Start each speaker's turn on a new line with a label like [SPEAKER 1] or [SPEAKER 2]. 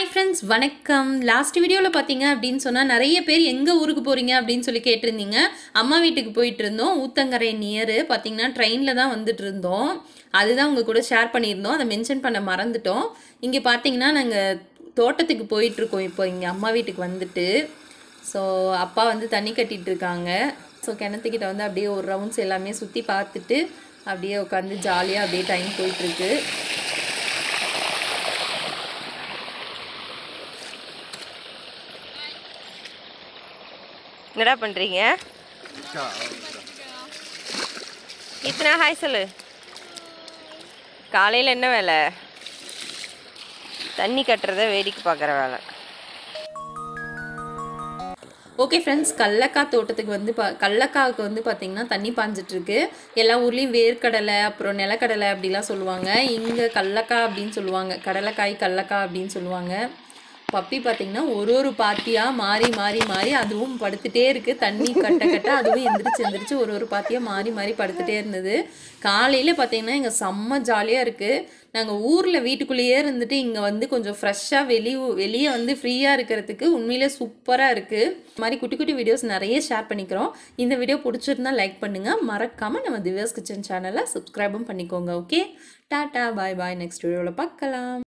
[SPEAKER 1] hi friends வணக்கம் last வீடியோவில் பார்த்தீங்க அப்படின்னு சொன்னால் நிறைய பேர் எங்கே ஊருக்கு போகிறீங்க அப்படின்னு சொல்லி கேட்டிருந்தீங்க அம்மா வீட்டுக்கு போயிட்டு இருந்தோம் ஊத்தங்கரை நியரு பார்த்தீங்கன்னா ட்ரெயினில் தான் வந்துட்டு இருந்தோம் அதுதான் உங்கள் கூட ஷேர் பண்ணியிருந்தோம் அதை மென்ஷன் பண்ண மறந்துட்டோம் இங்கே பார்த்தீங்கன்னா நாங்கள் தோட்டத்துக்கு போயிட்டுருக்கோம் இப்போ இங்கே அம்மா வீட்டுக்கு வந்துட்டு ஸோ அப்பா வந்து தண்ணி கட்டிட்டு இருக்காங்க ஸோ கிணத்துக்கிட்ட வந்து அப்படியே ஒரு ரவுண்ட்ஸ் எல்லாமே சுற்றி பார்த்துட்டு அப்படியே உட்காந்து ஜாலியாக அப்படியே டைம் போயிட்டுருக்கு
[SPEAKER 2] என்னடா பண்றீங்க இத்தனை ஹாய் சொல்லு காலையில் என்ன வேலை தண்ணி கட்டுறத வேடிக்கை பார்க்குற வேலை
[SPEAKER 1] ஓகே ஃப்ரெண்ட்ஸ் கடலக்காய் தோட்டத்துக்கு வந்து பா கடலக்காவுக்கு வந்து பார்த்திங்கன்னா தண்ணி பாஞ்சிட்ருக்கு எல்லா ஊர்லேயும் வேர்க்கடலை அப்புறம் நிலக்கடலை அப்படிலாம் சொல்லுவாங்க இங்கே கடலக்காய் அப்படின்னு சொல்லுவாங்க கடலைக்காய் கடலக்காய் அப்படின்னு சொல்லுவாங்க பப்பி பார்த்திங்கன்னா ஒரு ஒரு பாத்தியாக மாறி மாறி மாறி அதுவும் படுத்துட்டே இருக்குது தண்ணி கட்ட கட்ட அதுவும் எந்திரிச்சு எந்திரிச்சு ஒரு ஒரு பாத்தியாக மாறி மாறி படுத்துட்டே இருந்தது காலையில் பார்த்தீங்கன்னா இங்கே செம்ம ஜாலியாக இருக்குது நாங்கள் ஊரில் வீட்டுக்குள்ளேயே இருந்துட்டு இங்கே வந்து கொஞ்சம் ஃப்ரெஷ்ஷாக வெளி வெளியே வந்து ஃப்ரீயாக இருக்கிறதுக்கு உண்மையிலே சூப்பராக இருக்குது இந்த மாதிரி குட்டி குட்டி வீடியோஸ் நிறைய ஷேர் பண்ணிக்கிறோம் இந்த வீடியோ பிடிச்சிருந்தா லைக் பண்ணுங்கள் மறக்காமல் நம்ம திவ்யாஸ் கிச்சன் சேனலை சப்ஸ்கிரைபும் பண்ணிக்கோங்க okay tata bye bye next வீடியோவில் பார்க்கலாம்